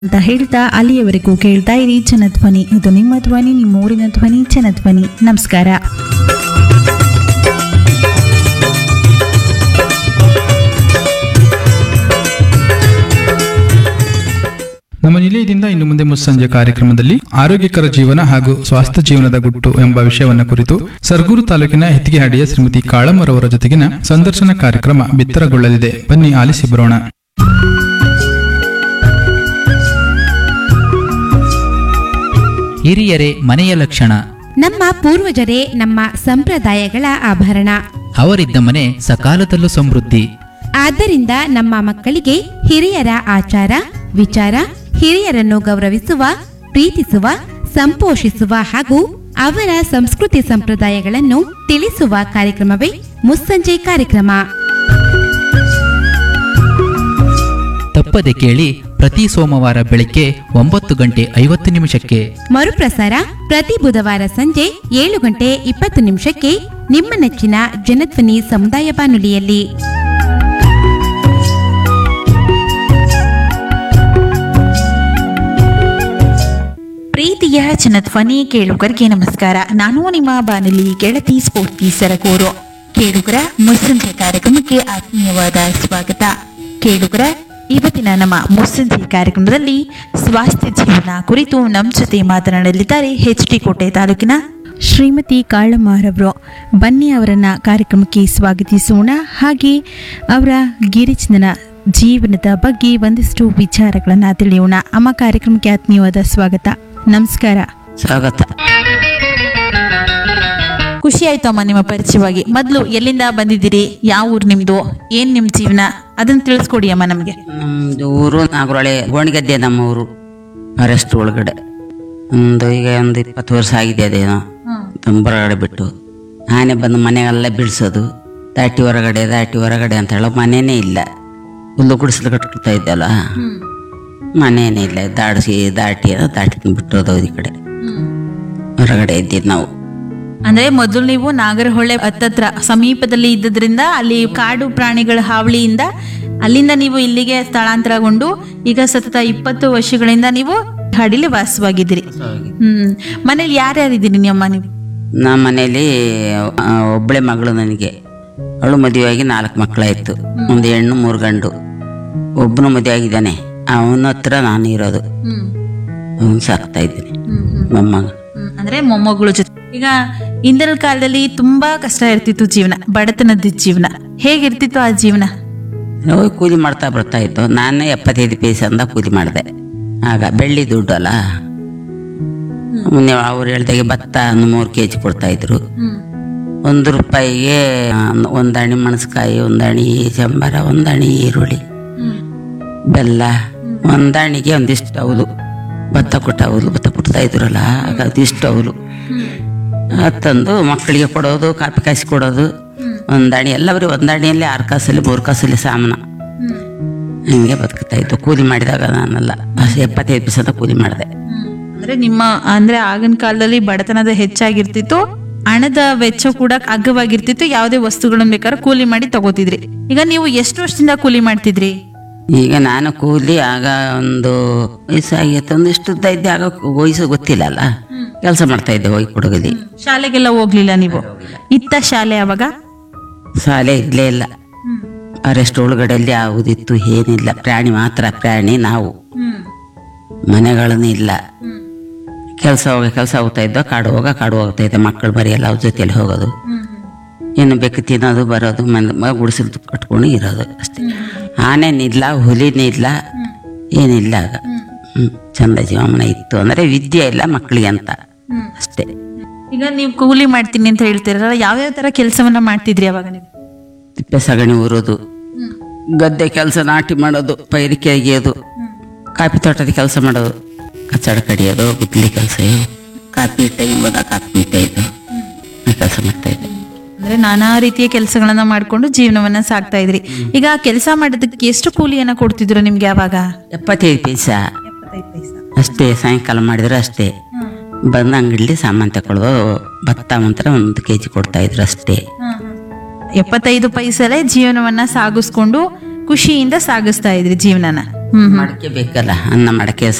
ಅಂತ ಹೇಳ್ತಾ ಅಲ್ಲಿಯವರೆಗೂ ಕೇಳ್ತಾ ಇರಿ ಜನಧ್ವನಿ ಇದು ನಿಮ್ಮ ಧ್ವನಿ ನಿಮ್ಮ ಊರಿನ ಧ್ವನಿ ಜನಧ್ವನಿ ನಮಸ್ಕಾರ ನಮ್ಮ ನಿಲಯದಿಂದ ಇನ್ನು ಮುಂದೆ ಮುಸ್ಸಂಜೆ ಕಾರ್ಯಕ್ರಮದಲ್ಲಿ ಆರೋಗ್ಯಕರ ಜೀವನ ಹಾಗೂ ಸ್ವಾಸ್ಥ್ಯ ಜೀವನದ ಗುಟ್ಟು ಎಂಬ ವಿಷಯವನ್ನು ಕುರಿತು ಸರ್ಗೂರು ತಾಲೂಕಿನ ಹೆತ್ತಿಗೆಹಾಡಿಯ ಶ್ರೀಮತಿ ಕಾಳಮರವರ ಜೊತೆಗಿನ ಸಂದರ್ಶನ ಕಾರ್ಯಕ್ರಮ ಬಿತ್ತರಗೊಳ್ಳಲಿದೆ ಬನ್ನಿ ಆಲಿಸಿ ಬರೋಣ ಹಿರಿಯರೇ ಮನೆಯ ಲಕ್ಷಣ ನಮ್ಮ ಪೂರ್ವಜರೇ ನಮ್ಮ ಸಂಪ್ರದಾಯಗಳ ಆಭರಣ ಅವರಿದ್ದ ಮನೆ ಸಕಾಲದಲ್ಲೂ ಸಮೃದ್ಧಿ ಆದ್ದರಿಂದ ನಮ್ಮ ಮಕ್ಕಳಿಗೆ ಹಿರಿಯರ ಆಚಾರ ವಿಚಾರ ಹಿರಿಯರನ್ನು ಗೌರವಿಸುವ ಪ್ರೀತಿಸುವ ಸಂಪೋಷಿಸುವ ಹಾಗೂ ಅವರ ಸಂಸ್ಕೃತಿ ಸಂಪ್ರದಾಯಗಳನ್ನು ತಿಳಿಸುವ ಕಾರ್ಯಕ್ರಮವೇ ಮುಸ್ಸಂಜೆ ಕಾರ್ಯಕ್ರಮ ತಪ್ಪದೆ ಕೇಳಿ ಪ್ರತಿ ಸೋಮವಾರ ಬೆಳಿಗ್ಗೆ ಒಂಬತ್ತು ಗಂಟೆ ಐವತ್ತು ನಿಮಿಷಕ್ಕೆ ಮರುಪ್ರಸಾರ ಪ್ರತಿ ಬುಧವಾರ ಸಂಜೆ ಏಳು ಗಂಟೆ ಇಪ್ಪತ್ತು ನಿಮಿಷಕ್ಕೆ ನಿಮ್ಮ ನೆಚ್ಚಿನ ಜನಧ್ವನಿ ಸಮುದಾಯ ಬಾನುಲಿಯಲ್ಲಿ ಪ್ರೀತಿಯ ಜನಧ್ವನಿ ಕೇಳುಗರಿಗೆ ನಮಸ್ಕಾರ ನಾನು ನಿಮ್ಮ ಬಾನುಲಿ ಗೆಳತಿ ಸ್ಫೂರ್ತಿ ಸರಗೂರು ಕೇಳುಗರ ಮುಸ್ಸಂಜೆ ಕಾರ್ಯಕ್ರಮಕ್ಕೆ ಆತ್ಮೀಯವಾದ ಸ್ವಾಗತ ಕೇಳುಗರ ಇವತ್ತಿನ ನಮ್ಮ ಮುಸ್ಸಂಜೆ ಕಾರ್ಯಕ್ರಮದಲ್ಲಿ ಸ್ವಾಸ್ಥ್ಯ ಜೀವನ ಕುರಿತು ನಮ್ಮ ಜೊತೆ ಮಾತನಾಡಲಿದ್ದಾರೆ ಎಚ್ ಡಿ ಕೋಟೆ ತಾಲೂಕಿನ ಶ್ರೀಮತಿ ಕಾಳಮಾರವರು ಬನ್ನಿ ಅವರನ್ನ ಕಾರ್ಯಕ್ರಮಕ್ಕೆ ಸ್ವಾಗತಿಸೋಣ ಹಾಗೆ ಅವರ ಗಿರಿಜನನ ಜೀವನದ ಬಗ್ಗೆ ಒಂದಿಷ್ಟು ವಿಚಾರಗಳನ್ನ ತಿಳಿಯೋಣ ಅಮ್ಮ ಕಾರ್ಯಕ್ರಮಕ್ಕೆ ಆತ್ಮೀಯವಾದ ಸ್ವಾಗತ ನಮಸ್ಕಾರ ಸ್ವಾಗತ ಖುಷಿ ಆಯ್ತು ಅಮ್ಮ ನಿಮ್ಮ ಪರಿಚಯವಾಗಿ ಮೊದಲು ಎಲ್ಲಿಂದ ಬಂದಿದ್ದೀರಿ ಯಾವ ಊರು ನಿಮ್ದು ಏನ್ ನಿಮ್ ಜೀವನ ಅದನ್ನ ತಿಳಿಸ್ಕೊಡಿ ಅಮ್ಮ ನಮ್ಗೆ ನಮ್ದು ಊರು ನಾಗರೊಳೆ ಗೋಣಿಗದ್ದೆ ನಮ್ಮ ಊರು ಫಾರೆಸ್ಟ್ ಒಳಗಡೆ ಒಂದು ಈಗ ಒಂದು ಇಪ್ಪತ್ತು ವರ್ಷ ಆಗಿದೆ ಅದೇನೋ ಹೊರಗಡೆ ಬಿಟ್ಟು ಆನೆ ಬಂದು ಮನೆಗೆಲ್ಲ ಬಿಡಿಸೋದು ದಾಟಿ ಹೊರಗಡೆ ದಾಟಿ ಹೊರಗಡೆ ಅಂತ ಹೇಳೋ ಮನೆನೇ ಇಲ್ಲ ಹುಲ್ಲು ಗುಡಿಸಲು ಕಟ್ಕೊಳ್ತಾ ಇದ್ದಲ್ಲ ಮನೆನೇ ಇಲ್ಲ ದಾಡಿಸಿ ದಾಟಿ ದಾಟಿ ಬಿಟ್ಟೋದು ಈ ಕಡೆ ಹೊರಗಡೆ ಇದ್ದೀವಿ ನಾವು ಅಂದ್ರೆ ಮೊದಲು ನೀವು ನಾಗರಹೊಳೆ ಹತ್ತತ್ರ ಸಮೀಪದಲ್ಲಿ ಇದ್ದದ್ರಿಂದ ಅಲ್ಲಿ ಕಾಡು ಪ್ರಾಣಿಗಳ ಹಾವಳಿಯಿಂದ ಅಲ್ಲಿಂದ ನೀವು ಇಲ್ಲಿಗೆ ಸ್ಥಳಾಂತರಗೊಂಡು ಈಗ ಸತತ ಇಪ್ಪತ್ತು ವರ್ಷಗಳಿಂದ ನೀವು ಹಡಿಲಿ ವಾಸವಾಗಿದ್ದೀರಿ ಹ್ಮ್ ಮನೇಲಿ ಯಾರ್ಯಾರಿದ್ದೀರಿ ನಿಮ್ಮಮ್ಮ ನೀವು ನಮ್ಮ ಮನೇಲಿ ಆ, ಒಬ್ಬಳೆ ಮಗಳು ನನಗೆ ಅವಳು ಮದುವೆಯಾಗಿ ನಾಲ್ಕು ಮಕ್ಕಳಾಯ್ತು ಒಂದು ಹೆಣ್ಣು ಮೂರು ಗಂಡು ಒಬ್ಬನು ಮದುವೆ ಆಗಿದ್ದಾನೆ ಅವನ ಹತ್ರ ನಾನು ಇರೋದು ಅವನು ಸಾಕ್ತಾ ಇದ್ದೀನಿ ಮೊಮ್ಮಗ ಹ್ಮ್, ಅಂದ್ರೆ ಮೊಮ್ಮಗಳ ಜೊತೆ ಈಗ ಹಿಂದಿನ ಕಾಲದಲ್ಲಿ ತುಂಬಾ ಕಷ್ಟ ಇರ್ತಿತ್ತು ಜೀವನ ಬಡತನದ ಜೀವನ ಹೇಗಿರ್ತಿತ್ತು ಆ ಜೀವನ ಹೋಗಿ ಕೂಲಿ ಮಾಡ್ತಾ ಬರ್ತಾ ಇತ್ತು ನಾನು ಎಪ್ಪತ್ತೈದು ಪೈಸೆ ಅಂದ ಕೂಲಿ ಮಾಡಿದೆ ಆಗ ಬೆಳ್ಳಿ ದುಡ್ಡು ಅಲ್ಲ ಮೊನ್ನೆ ಅವ್ರು ಹೇಳ್ದಾಗೆ ಭತ್ತ ಒಂದು ಮೂರು ಕೆ ಜಿ ಕೊಡ್ತಾ ಇದ್ರು ಒಂದು ರೂಪಾಯಿಗೆ ಒಂದಣಿ ಮೆಣಸ್ಕಾಯಿ ಒಂದಣಿ ಚಂಬರ ಒಂದಣಿ ಈರುಳ್ಳಿ ಬೆಲ್ಲ ಒಂದಣಿಗೆ ಒಂದಿಷ್ಟು ಅವಲು ಭತ್ತ ಕೊಟ್ಟ ಅವಲು ಭತ್ತ ಕೊಡ್ತಾ ಇದ್ರಲ್ಲ ಆಗ ಅದಿಷ್ಟು ಅವಲು ತಂದು ಮಕ್ಕಳಿಗೆ ಕೊಡೋದು ಕಾಪಿ ಕಾಯಿಸಿ ಕೊಡೋದು ಒಂದಣಿ ಎಲ್ಲ ಬರೀ ಒಂದಣಿಯಲ್ಲಿ ಆರು ಕಾಸಲ್ಲಿ ಮೂರು ಕಾಸಲ್ಲಿ ಸಾಮಾನು ಹಿಂಗೆ ಬದುಕ್ತಾ ಇತ್ತು ಕೂಲಿ ಮಾಡಿದಾಗ ನಾನೆಲ್ಲ ಅಷ್ಟೇ ಎಪ್ಪತ್ತೈದು ಪೈಸೆ ಕೂಲಿ ಮಾಡಿದೆ ಅಂದ್ರೆ ನಿಮ್ಮ ಅಂದ್ರೆ ಆಗಿನ ಕಾಲದಲ್ಲಿ ಬಡತನದ ಹೆಚ್ಚಾಗಿರ್ತಿತ್ತು ಹಣದ ವೆಚ್ಚ ಕೂಡ ಅಗ್ಗವಾಗಿರ್ತಿತ್ತು ಯಾವುದೇ ವಸ್ತುಗಳನ್ನ ಬೇಕಾದ್ರೆ ಕೂಲಿ ಮಾಡಿ ತಗೋತಿದ್ರಿ ಈಗ ನೀವು ಎಷ್ಟು ವರ್ಷದಿಂದ ಕೂಲಿ ಮಾಡ್ತಿದ್ರಿ ಈಗ ನಾನು ಕೂಲಿ ಆಗ ಒಂದು ವಯಸ್ಸಾಗಿತ್ತು ಒಂದು ಇಷ್ಟು ಉದ್ದ ಇದ್ದೆ ಆಗ ವಯಸ್ಸು ಗೊತ್ತಿಲ್ಲ ಅಲ್ಲ ಕೆಲಸ ಮಾಡ್ತಾ ಇದ್ದೆ ಹೋಗಿ ಕೊಡಗಲಿ ಶಾಲೆಗೆಲ್ಲ ಹೋಗ್ಲಿಲ್ಲ ನೀವು ಇತ್ತ ಶಾಲೆ ಅವಾಗ ಶಾಲೆ ಇರಲೇ ಇಲ್ಲ ಅರೆಸ್ಟ್ ಒಳಗಡೆಯಲ್ಲಿ ಯಾವುದಿತ್ತು ಏನಿಲ್ಲ ಪ್ರಾಣಿ ಮಾತ್ರ ಪ್ರಾಣಿ ನಾವು ಮನೆಗಳನ್ನು ಇಲ್ಲ ಕೆಲಸ ಹೋಗ ಕೆಲಸ ಹೋಗ್ತಾ ಇದ್ದೋ ಕಾಡು ಹೋಗ ಕಾಡು ಹೋಗ್ತಾ ಇದ್ದೆ ಮಕ್ಕಳು ಬರೀ ಎಲ್ಲ ಅವ್ರ ಜೊತೆಯಲ್ಲಿ ಹೋಗೋದು ಏನು ಬೇಕು ತಿನ್ನೋದು ಬರೋದು ಮನೆ ಗುಡಿಸಲು ಕಟ್ಕೊಂಡು ಇರೋದು ಅಷ್ಟೇ ಆನೆನಿಲ್ಲ ಹುಲಿನಿಲ್ಲ ಏನಿಲ್ಲ ಆಗ ಹ್ಮ್. ಚಂದ ಜೀವನ ಇತ್ತು ಅಂದರೆ ವಿದ್ಯೆ ಇಲ್ಲ ಮಕ್ಕಳಿಗೆ ಅಂತ ಅಷ್ಟೇ ಈಗ ನೀವು ಕೂಲಿ ಮಾಡ್ತೀನಿ ಅಂತ ಹೇಳ್ತೀರಲ್ಲ ಯಾವ್ಯಾವ ತರ ಕೆಲಸವನ್ನ ಮಾಡ್ತಿದ್ರಿ ಅವಾಗ ನೀವು ತಿಪ್ಪೆ ಸಗಣಿ ಊರೋದು ಗದ್ದೆ ಕೆಲಸ ನಾಟಿ ಮಾಡೋದು ಪೈರಿಕೆ ಅಗಿಯೋದು ಕಾಫಿ ತೋಟದ ಕೆಲಸ ಮಾಡೋದು ಕಚ್ಚಡ ಕಡಿಯೋದು ಗುದ್ಲಿ ಕೆಲಸ ಕಾಫಿ ತೆಗಿಬೋದ ಕಾಫಿ ಇದ್ದು ಕೆಲಸ ಮಾಡ್ತಾ ಇದ್ದೆ ಅಂದ್ರೆ ನಾನಾ ರೀತಿಯ ಕೆಲಸಗಳನ್ನ ಮಾಡ್ಕೊಂಡು ಜೀವನವನ್ನ ಸಾಕ್ತಾ ಇದ್ರಿ ಈಗ ಕೆಲಸ ಮಾಡೋದಕ್ಕೆ ಎಷ್ಟು ಕೂಲಿಯನ್ನ ಕೊಡ್ತಿದ್ರು ನಿಮ್ಗೆ ಅವಾಗ ಎಪ್ಪತ್ತೈದು ಪೈಸಾ ಅಷ್ಟೇ ಸಾಯಂಕಾಲ ಮಾಡಿದ್ರೆ ಅಷ್ಟೇ ಬಂದು ಅಂಗಡಿಲಿ ಸಾಮಾನು ತಗೊಳ್ಳೋದು ಭತ್ತ ಮಾತ್ರ ಒಂದು ಕೆ ಜಿ ಕೊಡ್ತಾ ಇದ್ರು ಅಷ್ಟೇ ಎಪ್ಪತ್ತೈದು ಪೈಸಲೆ ಜೀವನವನ್ನ ಸಾಗಿಸ್ಕೊಂಡು ಖುಷಿಯಿಂದ ಸಾಗಿಸ್ತಾ ಇದ್ರಿ ಜೀವನನ ಮಡಕೆ ಬೇಕಲ್ಲ ಅನ್ನ ಮಡಕೆ